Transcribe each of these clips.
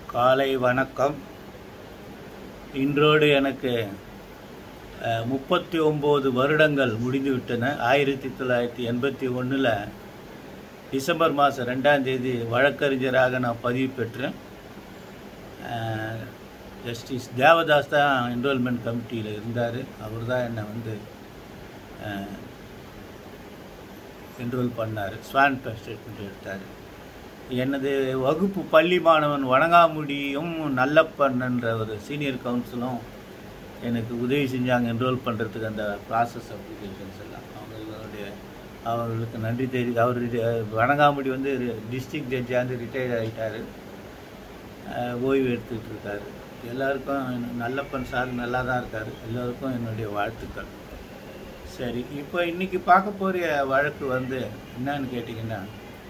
காலை வணக்கம் இன்றோடு எனக்கு முப்பத்தி ஒம்பது வருடங்கள் முடிந்துவிட்டன ஆயிரத்தி தொள்ளாயிரத்தி எண்பத்தி ஒன்றில் டிசம்பர் மாதம் ரெண்டாம் தேதி வழக்கறிஞராக நான் பதிவு பெற்றேன் அஹ், ஜஸ்டிஸ் தேவதாஸ் தான் என்ரோல்மெண்ட் கமிட்டியில் இருந்தார் அவர் தான் என்னை வந்து என்ரோல் பண்ணார் ஸ்வான் ஸ்டேட்மெண்ட் எடுத்தார் எனது வகுப்பு பள்ளி மாணவன் வணங்காமுடியும் நல்லப்பண்ணன்ற ஒரு சீனியர் கவுன்சிலும் எனக்கு உதவி செஞ்சாங்க என்ரோல் பண்ணுறதுக்கு அந்த ப்ராசஸ் அப்ளிகேஷன்ஸ் எல்லாம் அவங்களுடைய அவர்களுக்கு நன்றி தெரிவி அவர் வணங்காமுடி வந்து டிஸ்ட்ரிக்ட் ஜட்ஜாந்து ரிட்டையர் ஆகிட்டார் ஓய்வு எடுத்துக்கிட்டு இருக்காரு எல்லாருக்கும் நல்லப்பன் சார் நல்லா தான் இருக்கார் எல்லோருக்கும் என்னுடைய வாழ்த்துக்கள் சரி இப்போ இன்னைக்கு பார்க்க போகிற வழக்கு வந்து என்னன்னு கேட்டிங்கன்னா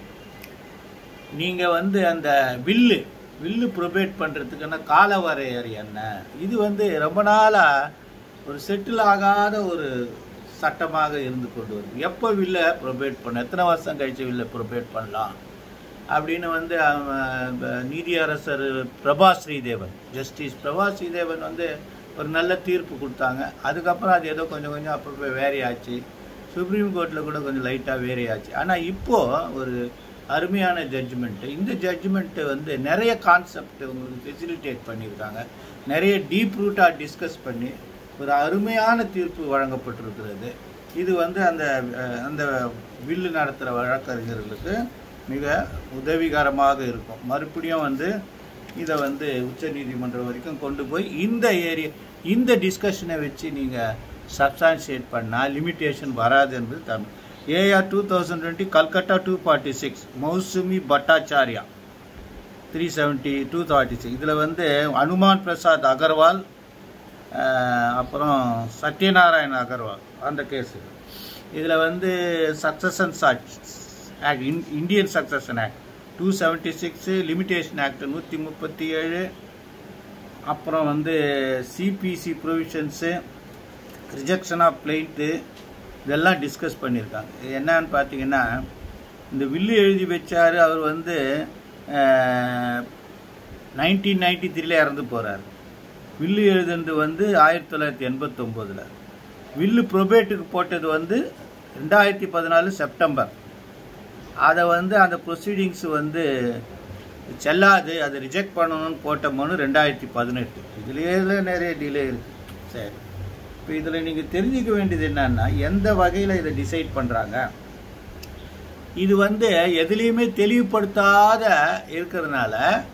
நீங்கள் வந்து அந்த வில்லு வில்லு ப்ரொபேட் பண்ணுறதுக்கான கால வரையறை என்ன இது வந்து ரொம்ப நாளாக ஒரு செட்டில் ஆகாத ஒரு சட்டமாக இருந்து கொண்டு வருது எப்போ வில்லை ப்ரொபேட் பண்ண எத்தனை வருஷம் கழிச்சு வில்லை ப்ரொபேட் பண்ணலாம் அப்படின்னு வந்து அவன் ப- நீதியரசர் பிரபா ஸ்ரீதேவன் ஜஸ்டிஸ் பிரபா ஸ்ரீதேவன் வந்து ஒரு நல்ல தீர்ப்பு கொடுத்தாங்க அதுக்கப்புறம் அது ஏதோ கொஞ்சம் கொஞ்சம் அப்பப்போ வேரி ஆச்சு சுப்ரீம் கோர்ட்டில் கூட கொஞ்சம் லைட்டாக வேரி ஆச்சு ஆனால் இப்போது ஒரு அருமையான ஜட்ஜ்மெண்ட்டு இந்த ஜட்ஜ்மெண்ட்டு வந்து நிறைய கான்செப்ட் உங்களுக்கு ஃபெசிலிட்டேட் பண்ணியிருக்காங்க நிறைய டீப் ரூட்டாக டிஸ்கஸ் பண்ணி ஒரு அருமையான தீர்ப்பு வழங்கப்பட்டிருக்கிறது இது வந்து அந்த அஹ், அந்த வில்லு நடத்துகிற வழக்கறிஞர்களுக்கு மிக உதவிகரமாக இருக்கும் மறுபடியும் வந்து இதை வந்து உச்சநீதிமன்றம் வரைக்கும் கொண்டு போய் இந்த ஏரியா இந்த டிஸ்கஷனை வச்சு நீங்கள் சப்ஸ்டான்ஷியேட் பண்ணால் லிமிட்டேஷன் வராது என்பது Tamil AR two thousand twenty Calcutta two forty six Mousumi Bhattacharya three seventy two forty six இதில் வந்து அனுமான் பிரசாத் அகர்வால் அஹ், அப்புறம் சத்யநாராயண் அகர்வால் அந்த கேஸு இதில் வந்து succession act Indian succession act two seventy six limitation act நூற்றி முப்பத்தி ஏழு அப்புறம் வந்து CPC provisions rejection of plaint இதெல்லாம் டிஸ்கஸ் பண்ணியிருக்காங்க இது என்னன்னு பார்த்தீங்கன்னா இந்த வில்லு எழுதி வச்சார் அவர் வந்து நைன்டீன் நைன்டி த்ரீல இறந்து போகிறார் வில்லு எழுதுனது வந்து ஆயிரத்தி தொள்ளாயிரத்தி எண்பத்தொம்போதில் வில்லு ப்ரொபேட்டுக்கு போட்டது வந்து ரெண்டாயிரத்தி பதினாலு செப்டம்பர் அதை வந்து அந்த ப்ரொசீடிங்ஸ் வந்து செல்லாது அதை ரிஜெக்ட் பண்ணணும்னு போட்ட மனு ரெண்டாயிரத்தி பதினெட்டு இதுலேயே நிறைய டிலே இருக்குது சரி இப்போ இதில் நீங்கள் தெரிஞ்சுக்க வேண்டியது என்னன்னா எந்த வகையில் இதை டிசைட் பண்ணுறாங்க இது வந்து எதுலேயுமே தெளிவுபடுத்தாத இருக்கிறதுனால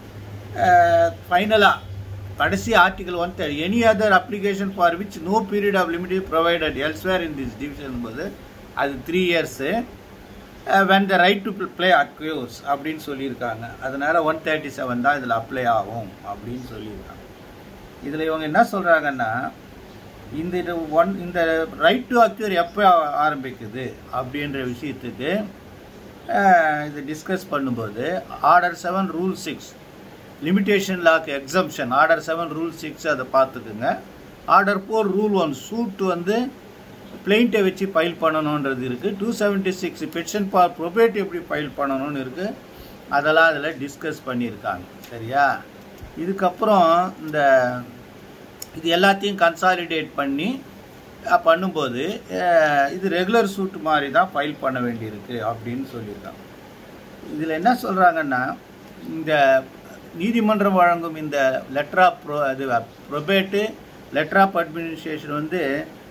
ஃபைனலாக கடைசி article one any other application for which no period of limited provided elsewhere in this division போது அது three years when the right to play accrues அப்படின்னு சொல்லியிருக்காங்க அதனால ஒன் தேர்ட்டி செவன் தான் இதில் அப்ளை ஆகும் அப்படின்னு சொல்லியிருக்காங்க இதில் இவங்க என்ன சொல்கிறாங்கன்னா இந்த இது ஒன் இந்த ரைட் டு அக்யூர் எப்போ ஆரம்பிக்குது அப்படின்ற விஷயத்துக்கு அஹ், இது டிஸ்கஸ் பண்ணும்போது order seven rule six limitation law exemption order seven rule six அதை பார்த்துக்குங்க order four rule one suit வந்து பிளெயிண்ட்டை வச்சு ஃபைல் பண்ணணுன்றது இருக்குது two seventy six petition for probate எப்படி ஃபைல் பண்ணணும்னு இருக்குது அதெல்லாம் அதில் டிஸ்கஸ் பண்ணியிருக்காங்க சரியா இதுக்கப்புறம் இந்த இது எல்லாத்தையும் கன்சாலிடேட் பண்ணி அஹ், பண்ணும்போது அஹ், இது ரெகுலர் சூட் மாதிரி தான் ஃபைல் பண்ண வேண்டியிருக்கு அப்படின்னு சொல்லியிருக்காங்க இதில் என்ன சொல்கிறாங்கன்னா இந்த நீதிமன்றம் வழங்கும் இந்த லெட்டர் ஆஃப் ப்ரோ அது ப்ரொபேட்டு லெட்டர் ஆஃப் அட்மினிஸ்ட்ரேஷன் வந்து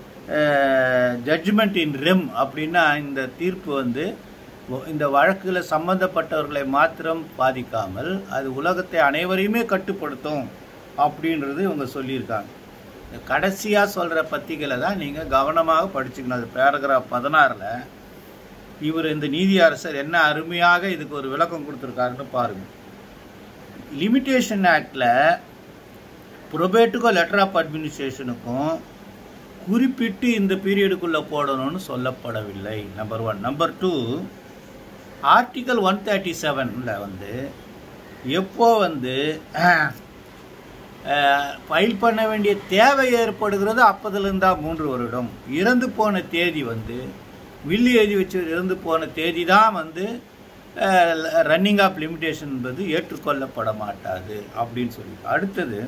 ஜட்ஜ்மெண்ட் இன் ரெம் அப்படின்னா இந்த தீர்ப்பு வந்து ஒ- இந்த வழக்கில் சம்பந்தப்பட்டவர்களை மாத்திரம் பாதிக்காமல் அது உலகத்தை அனைவரையுமே கட்டுப்படுத்தும் அப்படின்றது இவங்க சொல்லியிருக்காங்க இந்த கடைசியாக சொல்கிற பத்திகளை தான் நீங்கள் கவனமாக படிச்சுக்கணும் அது பேராகிராஃப் பதினாறில் இவர் இந்த நீதியரசர் என்ன அருமையாக இதுக்கு ஒரு விளக்கம் கொடுத்துருக்காருன்னு பாருங்க லிமிட்டேஷன் ஆக்டில் ப்ரொபேட்டுக்கும் லெட்டர் ஆஃப் அட்மினிஸ்ட்ரேஷனுக்கும் குறிப்பிட்டு இந்த பீரியடுக்குள்ளே போடணும்னு சொல்லப்படவில்லை number one number two article one thirty செவனில் வந்து எப்போ வந்து ஃபைல் பண்ண வேண்டிய தேவை ஏற்படுகிறது அப்போதுலேருந்து தான் மூன்று வருடம் இறந்து போன தேதி வந்து வில்லு எழுதி வச்சு இறந்து போன தேதி தான் வந்து ரன்னிங் ஆஃப் லிமிடேஷன் என்பது ஏற்றுக்கொள்ளப்பட மாட்டாது அப்படின்னு சொல்லி அடுத்தது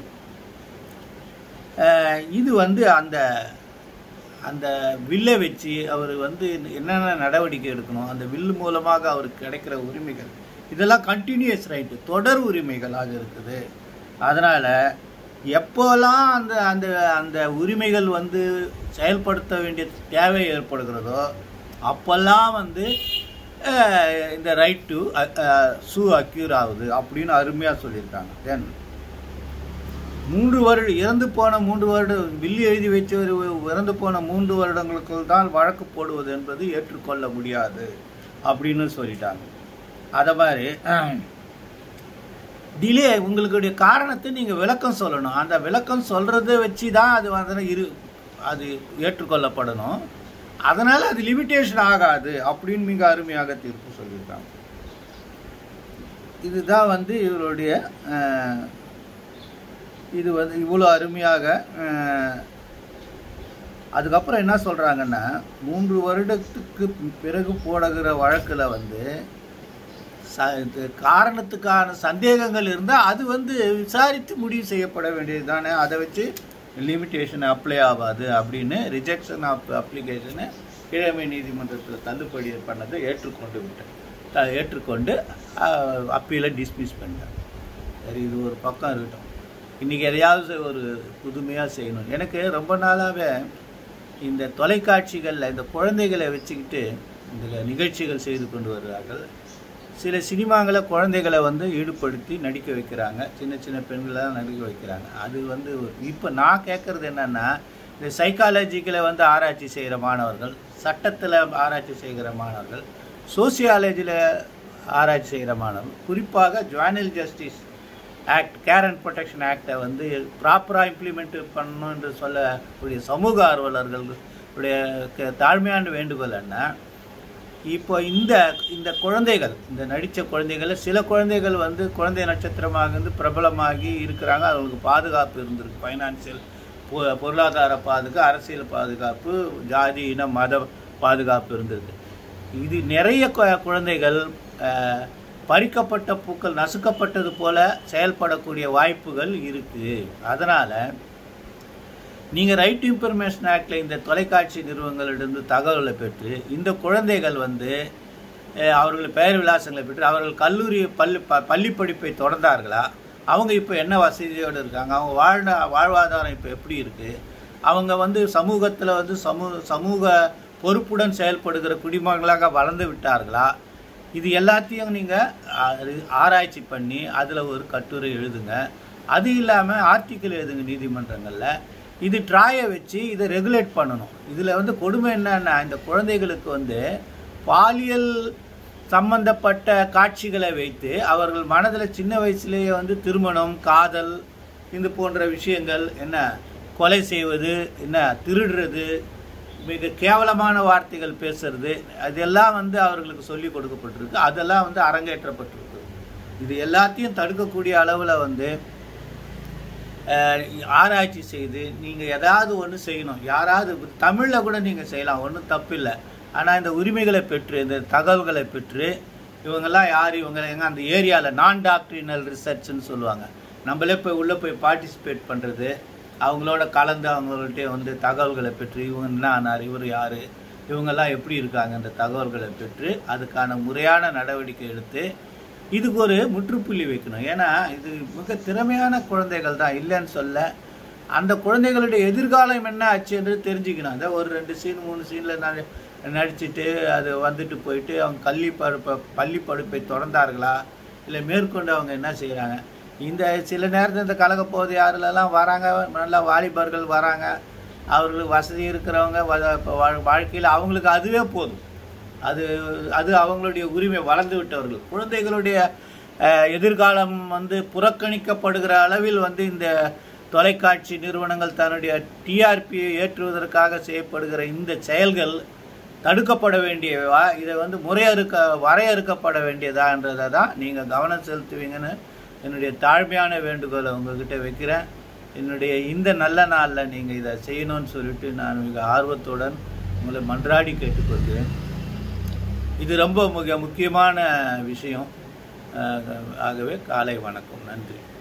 அஹ், இது வந்து அந்த அந்த வில்லை வச்சு அவர் வந்து என்னென்ன நடவடிக்கை எடுக்கணும் அந்த வில்லு மூலமாக அவருக்கு கிடைக்கிற உரிமைகள் இதெல்லாம் கண்டினியூஸ் ரைட்டு தொடர் உரிமைகளாக இருக்குது அதனால் எப்போல்லாம் அந்த அந்த அந்த உரிமைகள் வந்து செயல்படுத்த வேண்டிய தேவை ஏற்படுகிறதோ அப்போல்லாம் வந்து அஹ், இந்த ரைட் டு சூ அக்யூர் ஆகுது அப்படின்னு அருமையாக சொல்லியிருக்காங்க தென் மூன்று வருடம் இறந்து போன மூன்று வருடம் வில்லி எழுதி வச்சவர் இறந்து போன மூன்று வருடங்களுக்குள் தான் வழக்கு போடுவது என்பது ஏற்றுக்கொள்ள முடியாது அப்படின்னு சொல்லிட்டாங்க அதை மாதிரி டிலே உங்களுடைய காரணத்தை நீங்கள் விளக்கம் சொல்லணும் அந்த விளக்கம் சொல்கிறத வச்சு தான் அது வந்து இரு அது ஏற்றுக்கொள்ளப்படணும் அதனால் அது லிமிட்டேஷன் ஆகாது அப்படின்னு மிக அருமையாக தீர்ப்பு சொல்லியிருக்காங்க இதுதான் வந்து இவருடைய அஹ், இது வந்து இவ்வளோ அருமையாக அஹ், அதுக்கப்புறம் என்ன சொல்கிறாங்கன்னா மூன்று வருடத்துக்கு பிறகு போடுகிற வழக்கில் வந்து ச இது காரணத்துக்கான சந்தேகங்கள் இருந்தால் அது வந்து விசாரித்து முடிவு செய்யப்பட வேண்டியது தானே அதை வச்சு லிமிட்டேஷன் அப்ளை ஆகாது அப்படின்னு ரிஜெக்ஷன் ஆஃப் அப்ளிகேஷனை கீழமை நீதிமன்றத்தில் தள்ளுபடி பண்ணதை ஏற்றுக்கொண்டு விட்டேன் த- ஏற்றுக்கொண்டு அப்பீலை டிஸ்மிஸ் பண்ணிட்டேன் சரி இது ஒரு பக்கம் இருக்கட்டும் இன்றைக்கி எதையாவது ஒரு புதுமையாக செய்யணும் எனக்கு ரொம்ப நாளாகவே இந்த தொலைக்காட்சிகளில் இந்த குழந்தைகளை வச்சுக்கிட்டு இந்த நிகழ்ச்சிகள் செய்து கொண்டு வருகிறார்கள் சில சினிமாங்களை குழந்தைகளை வந்து ஈடுபடுத்தி நடிக்க வைக்கிறாங்க சின்ன சின்ன பெண்களெல்லாம் நடிக்க வைக்கிறாங்க அது வந்து இப்போ நான் கேட்குறது என்னென்னா இந்த சைக்காலஜிக்கலை வந்து ஆராய்ச்சி செய்கிற மாணவர்கள் சட்டத்தில் ஆராய்ச்சி செய்கிற மாணவர்கள் சோசியாலஜியில் ஆராய்ச்சி செய்கிற மாணவர்கள் குறிப்பாக juvenile justice act care and protection ஆக்டை வந்து ப்ராப்பராக இம்ப்ளிமெண்ட் பண்ணணும் என்று சொல்லக்கூடிய சமூக ஆர்வலர்களுடைய க- தாழ்மையான வேண்டுகோள் என்ன இப்போ இந்த இந்த குழந்தைகள் இந்த நடித்த குழந்தைகள் சில குழந்தைகள் வந்து குழந்தை நட்சத்திரமாக இருந்து பிரபலமாகி இருக்கிறாங்க அவங்களுக்கு பாதுகாப்பு இருந்திருக்கு ஃபைனான்சியல் பொருளாதார பாதுகாப்பு அரசியல் பாதுகாப்பு ஜாதி இன மத பாதுகாப்பு இருந்திருக்கு இது நிறைய கு- குழந்தைகள் அஹ், பறிக்கப்பட்ட பூக்கள் நசுக்கப்பட்டது போல செயல்படக்கூடிய வாய்ப்புகள் இருக்குது அதனால் நீங்கள் ரைட் இன்ஃபர்மேஷன் ஆக்டில் இந்த தொலைக்காட்சி நிறுவனங்களிலிருந்து தகவல்களை பெற்று இந்த குழந்தைகள் வந்து அஹ், அவர்கள் பெயர் விலாசங்களை பெற்று அவர்கள் கல்லூரி பள்ளி ப பள்ளி படிப்பை தொடர்ந்தார்களா அவங்க இப்போ என்ன வசதியோடு இருக்காங்க அவங்க வாழ்ந்த வாழ்வாதாரம் இப்போ எப்படி இருக்குது அவங்க வந்து சமூகத்தில் வந்து சமூக சமூக பொறுப்புடன் செயல்படுகிற குடிமகங்களாக வளர்ந்து விட்டார்களா இது எல்லாத்தையும் நீங்கள் ஆராய்ச்சி பண்ணி அதில் ஒரு கட்டுரை எழுதுங்க அது இல்லாமல் ஆர்டிக்கிள் எழுதுங்க நீதிமன்றங்களில் இது ட்ராயை வச்சு இதை ரெகுலேட் பண்ணணும் இதில் வந்து கொடுமை என்னன்னா இந்த குழந்தைகளுக்கு வந்து பாலியல் சம்பந்தப்பட்ட காட்சிகளை வைத்து அவர்கள் மனதில் சின்ன வயசுலேயே வந்து திருமணம் காதல் இது போன்ற விஷயங்கள் என்ன கொலை செய்வது என்ன திருடுறது மிக கேவலமான வார்த்தைகள் பேசுறது அதெல்லாம் வந்து அவர்களுக்கு சொல்லி கொடுக்கப்பட்டிருக்கு அதெல்லாம் வந்து அரங்கேற்றப்பட்டிருக்கு இது எல்லாத்தையும் தடுக்கக்கூடிய அளவில் வந்து அஹ், ஆராய்ச்சி செய்து நீங்கள் ஏதாவது ஒன்று செய்யணும் யாராவது தமிழில் கூட நீங்கள் செய்யலாம் ஒன்றும் தப்பில்லை ஆனால் இந்த உரிமைகளை பெற்று இந்த தகவல்களை பெற்று இவங்கெல்லாம் யார் இவங்க எங்க அந்த ஏரியாவில் நான் டாக்டரினல் ரிசர்ச்னு சொல்லுவாங்க நம்மளே போய் உள்ளே போய் பார்ட்டிசிபேட் பண்ணுறது அவங்களோட கலந்து அவங்கள்ட்ட வந்து தகவல்களை பெற்று இவங்க என்ன ஆனார் இவர் யார் இவங்கெல்லாம் எப்படி இருக்காங்க இந்த தகவல்களை பெற்று அதுக்கான முறையான நடவடிக்கை எடுத்து இதுக்கு ஒரு முற்றுப்புள்ளி வைக்கணும் ஏன்னா இது மிக திறமையான குழந்தைகள் தான் இல்லைன்னு சொல்ல அந்த குழந்தைகளுடைய எதிர்காலம் என்ன ஆச்சு என்று தெரிஞ்சுக்கணும் அதை ஒரு ரெண்டு சீன் மூணு சீனில் நான் நடிச்சிட்டு அது வந்துட்டு போயிட்டு அவங்க கல்வி பருப்ப பள்ளி படிப்பை தொடர்ந்தார்களா இல்லை மேற்கொண்டு அவங்க என்ன செய்கிறாங்க இந்த சில நேரத்தில் இந்த கழக போது யாருலெல்லாம் வராங்க நல்லா வாலிபர்கள் வராங்க அவர்களுக்கு வசதி இருக்கிறவங்க வாழ்க்கையில் அவங்களுக்கு அதுவே போதும் அது அது அவங்களுடைய உரிமை வளர்ந்து விட்டவர்கள் குழந்தைகளுடைய அஹ், எதிர்காலம் வந்து புறக்கணிக்கப்படுகிற அளவில் வந்து இந்த தொலைக்காட்சி நிறுவனங்கள் தன்னுடைய டிஆர்பியை ஏற்றுவதற்காக செய்யப்படுகிற இந்த செயல்கள் தடுக்கப்பட வேண்டியவா இதை வந்து முறையறுக்க வரையறுக்கப்பட வேண்டியதான்றதை தான் நீங்கள் கவனம் செலுத்துவீங்கன்னு என்னுடைய தாழ்மையான வேண்டுகோளை உங்ககிட்ட வைக்கிறேன் என்னுடைய இந்த நல்ல நாளில் நீங்கள் இதை செய்யணும்னு சொல்லிட்டு நான் மிக ஆர்வத்துடன் உங்களை மன்றாடி கேட்டுக்கொள்கிறேன் இது ரொம்ப மிக முக்கியமான விஷயம் அஹ், ஆகவே காலை வணக்கம் நன்றி